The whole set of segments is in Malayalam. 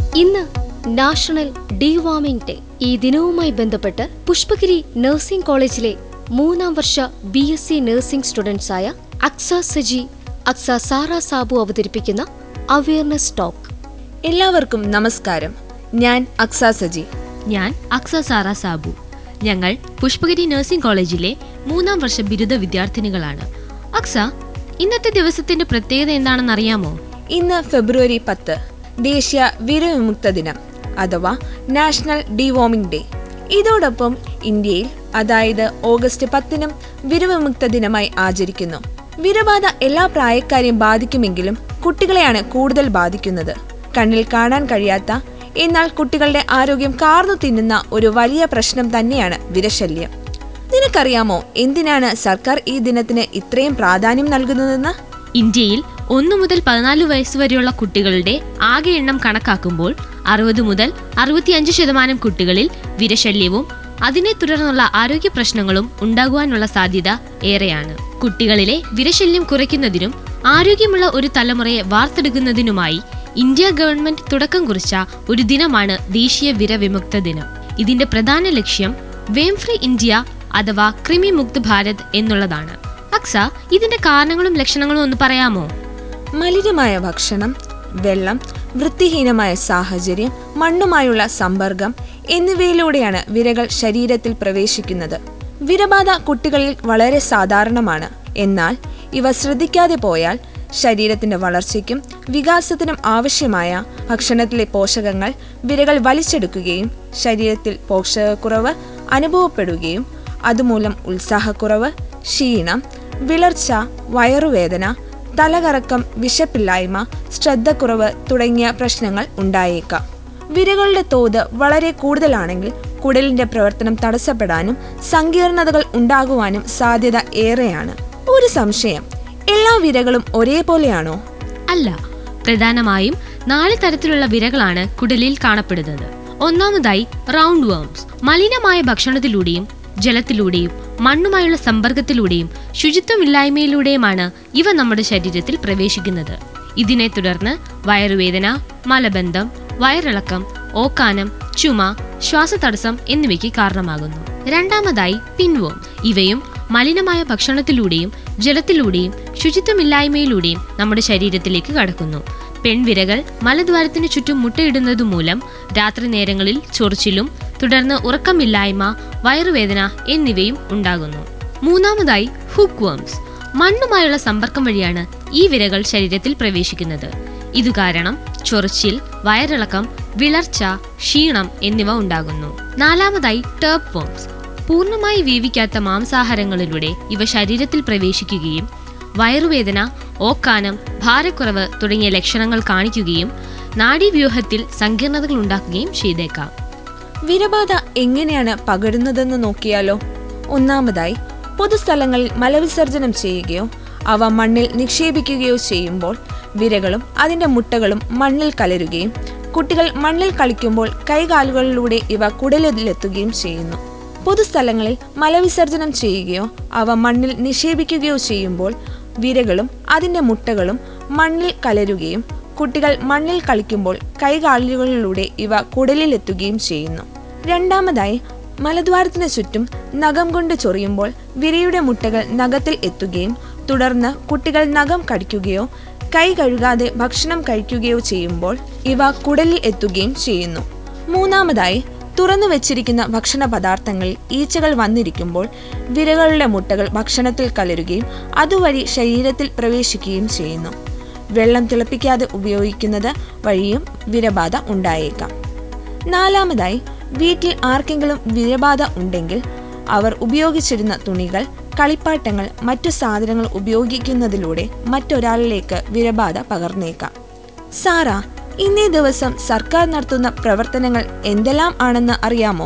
ഇന്ന് നാഷണൽ ഡീവാമിംഗ് ഡേ ഈ ദിനവുമായി ബന്ധപ്പെട്ട് പുഷ്പഗിരി നഴ്സിംഗ് കോളേജിലെ മൂന്നാം വർഷ B S C nursing students ആയ അക്സ സജി അക്സ സാറ സാബു അവതരിപ്പിക്കുന്ന അവയർനെസ് ടോക്ക് എല്ലാവർക്കും നമസ്കാരം ഞാൻ അക്സ സജി ഞാൻ അക്സ സാറ സാബു ഞങ്ങൾ പുഷ്പഗിരി നഴ്സിംഗ് കോളേജിലെ മൂന്നാം വർഷ ബിരുദ വിദ്യാർത്ഥിനികളാണ് അക്സ ഇന്നത്തെ ദിവസത്തിന്റെ പ്രത്യേകത എന്താണെന്ന് അറിയാമോ ഇന്ന് ഫെബ്രുവരി പത്ത് ദേശീയ വിരവിമുക്ത ദിനം അഥവാ നാഷണൽ ഡിവോമിംഗ് ഡേ ഇതോടൊപ്പം ഇന്ത്യയിൽ അതായത് ഓഗസ്റ്റ് പത്തിനും വിരവിമുക്ത ദിനമായി ആചരിക്കുന്നു വിരബാധ എല്ലാ പ്രായക്കാരെയും ബാധിക്കുമെങ്കിലും കുട്ടികളെയാണ് കൂടുതൽ ബാധിക്കുന്നത് കണ്ണിൽ കാണാൻ കഴിയാത്ത എന്നാൽ കുട്ടികളുടെ ആരോഗ്യം കാർന്നു തിന്നുന്ന ഒരു വലിയ പ്രശ്നം തന്നെയാണ് വിരശല്യം നിനക്കറിയാമോ എന്തിനാണ് സർക്കാർ ഈ ദിനത്തിന് ഇത്രയും പ്രാധാന്യം നൽകുന്നതെന്ന് ഇന്ത്യയിൽ ഒന്നു മുതൽ പതിനാല് വയസ്സുവരെയുള്ള കുട്ടികളുടെ ആകെ എണ്ണം കണക്കാക്കുമ്പോൾ അറുപത് മുതൽ അറുപത്തിയഞ്ച് ശതമാനം കുട്ടികളിൽ വിരശല്യവും അതിനെ തുടർന്നുള്ള ആരോഗ്യ പ്രശ്നങ്ങളും ഉണ്ടാകുവാനുള്ള സാധ്യത ഏറെയാണ് കുട്ടികളിലെ വിരശല്യം കുറയ്ക്കുന്നതിനും ആരോഗ്യമുള്ള ഒരു തലമുറയെ വാർത്തെടുക്കുന്നതിനുമായി ഇന്ത്യ ഗവൺമെന്റ് തുടക്കം കുറിച്ച ഒരു ദിനമാണ് ദേശീയ വിരവിമുക്ത ദിനം ഇതിന്റെ പ്രധാന ലക്ഷ്യം വേം ഫ്രീ ഇന്ത്യ അഥവാ ക്രിമി മുക്ത് ഭാരത് എന്നുള്ളതാണ് അക്സ ഇതിന്റെ കാരണങ്ങളും ലക്ഷണങ്ങളും ഒന്ന് പറയാമോ മലിനമായ ഭക്ഷണം വെള്ളം വൃത്തിഹീനമായ സാഹചര്യം മണ്ണുമായുള്ള സമ്പർക്കം എന്നിവയിലൂടെയാണ് വിരകൾ ശരീരത്തിൽ പ്രവേശിക്കുന്നത് വിരബാധ കുട്ടികളിൽ വളരെ സാധാരണമാണ് എന്നാൽ ഇവ ശ്രദ്ധിക്കാതെ പോയാൽ ശരീരത്തിന്റെ വളർച്ചയ്ക്കും വികാസത്തിനും ആവശ്യമായ ഭക്ഷണത്തിലെ പോഷകങ്ങൾ വിരകൾ വലിച്ചെടുക്കുകയും ശരീരത്തിൽ പോഷകക്കുറവ് അനുഭവപ്പെടുകയും അതുമൂലം ഉത്സാഹക്കുറവ് ക്ഷീണം വിളർച്ച വയറുവേദന തലകറക്കം വിശപ്പില്ലായ്മ ശ്രദ്ധക്കുറവ് തുടങ്ങിയ പ്രശ്നങ്ങൾ ഉണ്ടായേക്കാം വിരകളുടെ തോത് വളരെ കൂടുതലാണെങ്കിൽ കുടലിന്റെ പ്രവർത്തനം തടസ്സപ്പെടാനും സങ്കീർണതകൾ ഉണ്ടാകുവാനും സാധ്യത ഏറെയാണ് ഒരു സംശയം എല്ലാ വിരകളും ഒരേപോലെയാണോ അല്ല പ്രധാനമായും നാല് തരത്തിലുള്ള വിരകളാണ് കുടലിൽ കാണപ്പെടുന്നത് ഒന്നാമതായി റൗണ്ട് വേംസ് മലിനമായ ഭക്ഷണത്തിലൂടെയും ജലത്തിലൂടെയും മണ്ണുമായുള്ള സമ്പർക്കത്തിലൂടെയും ശുചിത്വമില്ലായ്മയിലൂടെയുമാണ് ഇവ നമ്മുടെ ശരീരത്തിൽ പ്രവേശിക്കുന്നത് ഇതിനെ തുടർന്ന് വയറുവേദന മലബന്ധം വയറിളക്കം ഓക്കാനം ചുമ ശ്വാസതടസ്സം എന്നിവയ്ക്ക് കാരണമാകുന്നു രണ്ടാമതായി പിൻവോം ഇവയും മലിനമായ ഭക്ഷണത്തിലൂടെയും ജലത്തിലൂടെയും ശുചിത്വമില്ലായ്മയിലൂടെയും നമ്മുടെ ശരീരത്തിലേക്ക് കടക്കുന്നു പെൺവിരകൾ മലദ്വാരത്തിന് ചുറ്റും മുട്ടയിടുന്നത് മൂലം രാത്രി നേരങ്ങളിൽ ചൊറിച്ചിലും തുടർന്ന് ഉറക്കമില്ലായ്മ വയറുവേദന എന്നിവയും ഉണ്ടാകുന്നു മൂന്നാമതായി ഹുക്ക് വേംസ് മണ്ണുമായുള്ള സമ്പർക്കം വഴിയാണ് ഈ വിരകൾ ശരീരത്തിൽ പ്രവേശിക്കുന്നത് ഇതു കാരണം ചൊറിച്ചിൽ വയറിളക്കം വിളർച്ച ക്ഷീണം എന്നിവ ഉണ്ടാകുന്നു നാലാമതായി ടേപ്പ് വേംസ് പൂർണ്ണമായി വേവിക്കാത്ത മാംസാഹാരങ്ങളിലൂടെ ഇവ ശരീരത്തിൽ പ്രവേശിക്കുകയും വയറുവേദന ഓക്കാനം ഭാരക്കുറവ് തുടങ്ങിയ ലക്ഷണങ്ങൾ കാണിക്കുകയും നാഡീവ്യൂഹത്തിൽ സങ്കീർണതകൾ ഉണ്ടാക്കുകയും ചെയ്തേക്കാം വിരബാധ എങ്ങനെയാണ് പകരുന്നതെന്ന് നോക്കിയാലോ ഒന്നാമതായി പൊതുസ്ഥലങ്ങളിൽ മലവിസർജനം ചെയ്യുകയോ അവ മണ്ണിൽ നിക്ഷേപിക്കുകയോ ചെയ്യുമ്പോൾ വിരകളും അതിന്റെ മുട്ടകളും മണ്ണിൽ കലരുകയും കുട്ടികൾ മണ്ണിൽ കളിക്കുമ്പോൾ കൈകാലുകളിലൂടെ ഇവ കുടലിലെത്തുകയും ചെയ്യുന്നു പൊതുസ്ഥലങ്ങളിൽ മലവിസർജനം ചെയ്യുകയോ അവ മണ്ണിൽ നിക്ഷേപിക്കുകയോ ചെയ്യുമ്പോൾ വിരകളും അതിന്റെ മുട്ടകളും മണ്ണിൽ കലരുകയും കുട്ടികൾ മണ്ണിൽ കളിക്കുമ്പോൾ കൈകാലുകളിലൂടെ ഇവ കുടലിലെത്തുകയും ചെയ്യുന്നു രണ്ടാമതായി മലദ്വാരത്തിന് ചുറ്റും നഖം കൊണ്ട് ചൊറിയുമ്പോൾ വിരയുടെ മുട്ടകൾ നഖത്തിൽ എത്തുകയും തുടർന്ന് കുട്ടികൾ നഖം കടിക്കുകയോ കൈ കഴുകാതെ ഭക്ഷണം കഴിക്കുകയോ ചെയ്യുമ്പോൾ ഇവ കുടലിൽ എത്തുകയും ചെയ്യുന്നു മൂന്നാമതായി തുറന്നു വെച്ചിരിക്കുന്ന ഭക്ഷണ പദാർത്ഥങ്ങളിൽ ഈച്ചകൾ വന്നിരിക്കുമ്പോൾ വിരകളുടെ മുട്ടകൾ ഭക്ഷണത്തിൽ കലരുകയും അതുവഴി ശരീരത്തിൽ പ്രവേശിക്കുകയും ചെയ്യുന്നു വെള്ളം തിളപ്പിക്കാതെ ഉപയോഗിക്കുന്നത് വഴിയും വിരബാധ ഉണ്ടായേക്കാം നാലാമതായി വീട്ടിൽ ആർക്കെങ്കിലും വിരബാധ ഉണ്ടെങ്കിൽ അവർ ഉപയോഗിച്ചിരുന്ന തുണികൾ കളിപ്പാട്ടങ്ങൾ മറ്റു സാധനങ്ങൾ ഉപയോഗിക്കുന്നതിലൂടെ മറ്റൊരാളിലേക്ക് വിരബാധ പകർന്നേക്കാം സാറ ഇന്നേ ദിവസം സർക്കാർ നടത്തുന്ന പ്രവർത്തനങ്ങൾ എന്തെല്ലാം ആണെന്ന് അറിയാമോ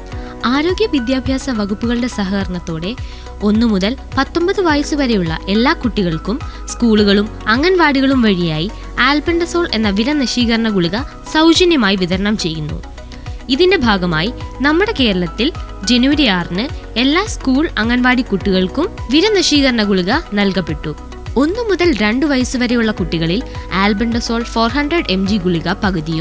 ആരോഗ്യ വിദ്യാഭ്യാസ വകുപ്പുകളുടെ സഹകരണത്തോടെ ഒന്നു മുതൽ പത്തൊമ്പത് വയസ്സ് വരെയുള്ള എല്ലാ കുട്ടികൾക്കും സ്കൂളുകളും അംഗൻവാടികളും വഴിയായി ആൽബൻഡസോൾ എന്ന വില നശീകരണ ഗുളിക സൗജന്യമായി വിതരണം ചെയ്യുന്നു ഇതിന്റെ ഭാഗമായി നമ്മുടെ കേരളത്തിൽ ജനുവരി ആറിന് എല്ലാ സ്കൂൾ അംഗൻവാടി കുട്ടികൾക്കും വിരനശീകരണ ഗുളിക നൽകപ്പെട്ടു ഒന്നു മുതൽ രണ്ട് വയസ്സ് വരെയുള്ള കുട്ടികളിൽ albendazole four hundred M G ഗുളിക പകുതിയും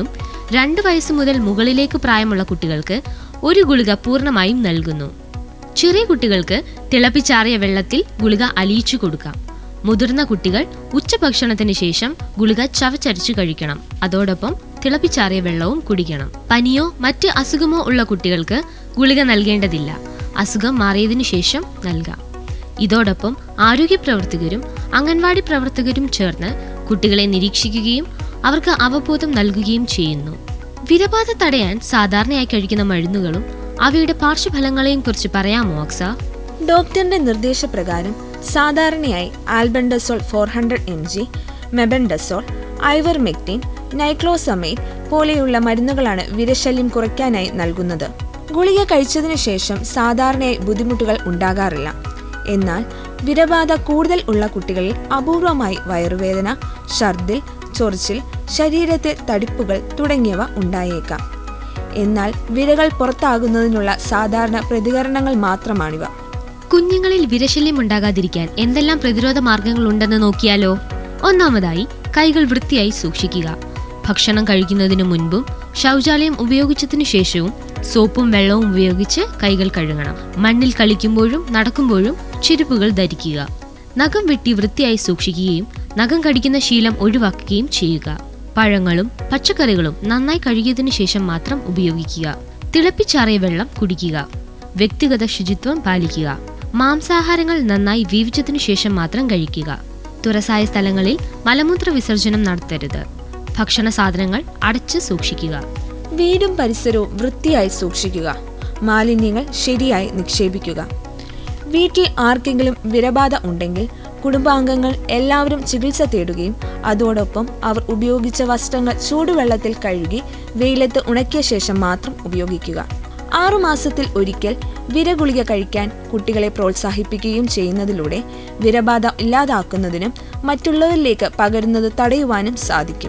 രണ്ട് വയസ്സ് മുതൽ മുകളിലേക്ക് പ്രായമുള്ള കുട്ടികൾക്ക് ഒരു ഗുളിക പൂർണ്ണമായും നൽകുന്നു ചെറിയ കുട്ടികൾക്ക് തിളപ്പിച്ചാറിയ വെള്ളത്തിൽ ഗുളിക അലിയിച്ചു കൊടുക്കാം മുതിർന്ന കുട്ടികൾ ഉച്ചഭക്ഷണത്തിന് ശേഷം ഗുളിക ചവച്ചരച്ചു കഴിക്കണം അതോടൊപ്പം തിളപ്പിച്ചാറിയ വെള്ളവും കുടിക്കണം പനിയോ മറ്റ് അസുഖമോ ഉള്ള കുട്ടികൾക്ക് ഗുളിക നൽകേണ്ടതില്ല അസുഖം മാറിയതിനു ശേഷം നൽകാം ഇതോടൊപ്പം ആരോഗ്യ പ്രവർത്തകരും അംഗൻവാടി പ്രവർത്തകരും ചേർന്ന് കുട്ടികളെ നിരീക്ഷിക്കുകയും അവർക്ക് അവബോധം നൽകുകയും ചെയ്യുന്നു വിരബാധ തടയാൻ സാധാരണയായി കഴിക്കുന്ന മരുന്നുകളും അവയുടെ പാർശ്വഫലങ്ങളെയും കുറിച്ച് പറയാമോ അക്സ ഡോക്ടറിന്റെ നിർദ്ദേശപ്രകാരം സാധാരണയായി albendazole four hundred M G mebendazole ivermectin niclosamide പോലെയുള്ള മരുന്നുകളാണ് വിരശല്യം കുറയ്ക്കാനായി നൽകുന്നത് ഗുളിക കഴിച്ചതിനു ശേഷം സാധാരണയായി ബുദ്ധിമുട്ടുകൾ ഉണ്ടാകാറില്ല എന്നാൽ വിരബാധ കൂടുതൽ ഉള്ള കുട്ടികളിൽ അപൂർവമായി വയറുവേദന ഛർദിൽ ചൊറിച്ചിൽ ശരീരത്തിൽ തടിപ്പുകൾ തുടങ്ങിയവ ഉണ്ടായേക്കാം എന്നാൽ വിരകൾ പുറത്താകുന്നതിനുള്ള സാധാരണ പ്രതികരണങ്ങൾ മാത്രമാണിവ കുഞ്ഞുങ്ങളിൽ വിരശല്യം ഉണ്ടാകാതിരിക്കാൻ എന്തെല്ലാം പ്രതിരോധ മാർഗങ്ങൾ ഉണ്ടെന്ന് നോക്കിയാലോ ഒന്നാമതായി കൈകൾ വൃത്തിയായി സൂക്ഷിക്കുക ഭക്ഷണം കഴിക്കുന്നതിനു മുൻപും ശൗചാലയം ഉപയോഗിച്ചതിനു ശേഷവും സോപ്പും വെള്ളവും ഉപയോഗിച്ച് കൈകൾ കഴുകണം മണ്ണിൽ കളിക്കുമ്പോഴും നടക്കുമ്പോഴും ചെരുപ്പുകൾ ധരിക്കുക നഖം വെട്ടി വൃത്തിയായി സൂക്ഷിക്കുകയും നഖം കടിക്കുന്ന ശീലം ഒഴിവാക്കുകയും ചെയ്യുക പഴങ്ങളും പച്ചക്കറികളും നന്നായി കഴുകിയതിനു ശേഷം മാത്രം ഉപയോഗിക്കുക തിളപ്പിച്ചാറിയ വെള്ളം കുടിക്കുക വ്യക്തിഗത ശുചിത്വം പാലിക്കുക മാംസാഹാരങ്ങൾ നന്നായി വേവിച്ചതിനു ശേഷം മാത്രം കഴിക്കുക തുറസായ സ്ഥലങ്ങളിൽ മലമൂത്ര വിസർജനം നടത്തരുത് ഭക്ഷണ സാധനങ്ങൾ അടച്ച് സൂക്ഷിക്കുക വീടും പരിസരവും വൃത്തിയായി സൂക്ഷിക്കുക മാലിന്യങ്ങൾ ശരിയായി നിക്ഷേപിക്കുക വീട്ടിൽ ആർക്കെങ്കിലും വിരബാധ ഉണ്ടെങ്കിൽ കുടുംബാംഗങ്ങൾ എല്ലാവരും ചികിത്സ തേടുകയും അതോടൊപ്പം അവർ ഉപയോഗിച്ച വസ്ത്രങ്ങൾ ചൂടുവെള്ളത്തിൽ കഴുകി വെയിലത്ത് ഉണക്കിയ ശേഷം മാത്രം ഉപയോഗിക്കുക ആറുമാസത്തിൽ ഒരിക്കൽ വിരഗുളിക കഴിക്കാൻ കുട്ടികളെ പ്രോത്സാഹിപ്പിക്കുകയും ചെയ്യുന്നതിലൂടെ വിരബാധ ഇല്ലാതാക്കുന്നതിനും മറ്റുള്ളവരിലേക്ക് പകരുന്നത് തടയുവാനും സാധിക്കും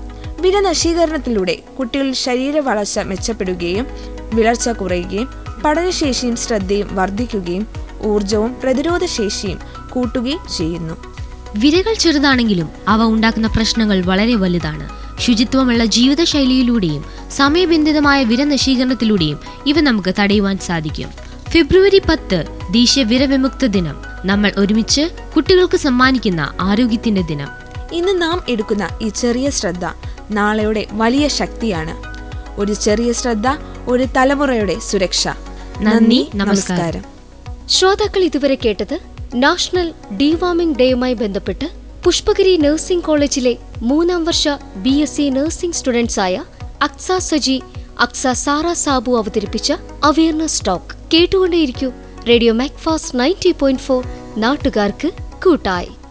വിരനശീകരണത്തിലൂടെ കുട്ടികളിൽ ശരീര വളർച്ച മെച്ചപ്പെടുകയും വിളർച്ച കുറയുകയും പഠനശേഷിയും ശ്രദ്ധയും വർദ്ധിക്കുകയും ഊർജവും പ്രതിരോധശേഷിയും കൂട്ടുകയും ചെയ്യുന്നു വിരകൾ ചെറുതാണെങ്കിലും അവ ഉണ്ടാക്കുന്ന പ്രശ്നങ്ങൾ വളരെ വലുതാണ് ശുചിത്വമുള്ള ജീവിതശൈലിയിലൂടെയും സമയബന്ധിതമായ വിരനശീകരണത്തിലൂടെയും ഇവ നമുക്ക് തടയുവാൻ സാധിക്കും ഫെബ്രുവരി പത്ത് ദേശീയ വിരവിമുക്ത ദിനം നമ്മൾ ഒരുമിച്ച് കുട്ടികൾക്ക് സമ്മാനിക്കുന്ന ആരോഗ്യത്തിന്റെ ദിനം ഇന്ന് നാം എടുക്കുന്ന ഈ ചെറിയ ശ്രദ്ധ നാളെയുടെ വലിയ ശക്തിയാണ് ഒരു ചെറിയ ശ്രദ്ധ ഒരു തലമുറയുടെ സുരക്ഷ നന്ദി, നമസ്കാരം. ശ്രോതാക്കൾ ഇതുവരെ കേട്ടത് നാഷണൽ ഡിവാമിംഗ് ഡേയുമായി ബന്ധപ്പെട്ട് പുഷ്പഗിരി നഴ്സിംഗ് കോളേജിലെ മൂന്നാം വർഷ ബി എസ് സി നഴ്സിംഗ് സ്റ്റുഡൻസായ അക്സ സജി അക്സ സാറ സാബു അവതരിപ്പിച്ച അവയർനെസ് ടോക്ക് കേട്ടുകൊണ്ടേയിരിക്കൂ radio Macfast ninety point four നാട്ടുകാർക്ക് കൂട്ടായി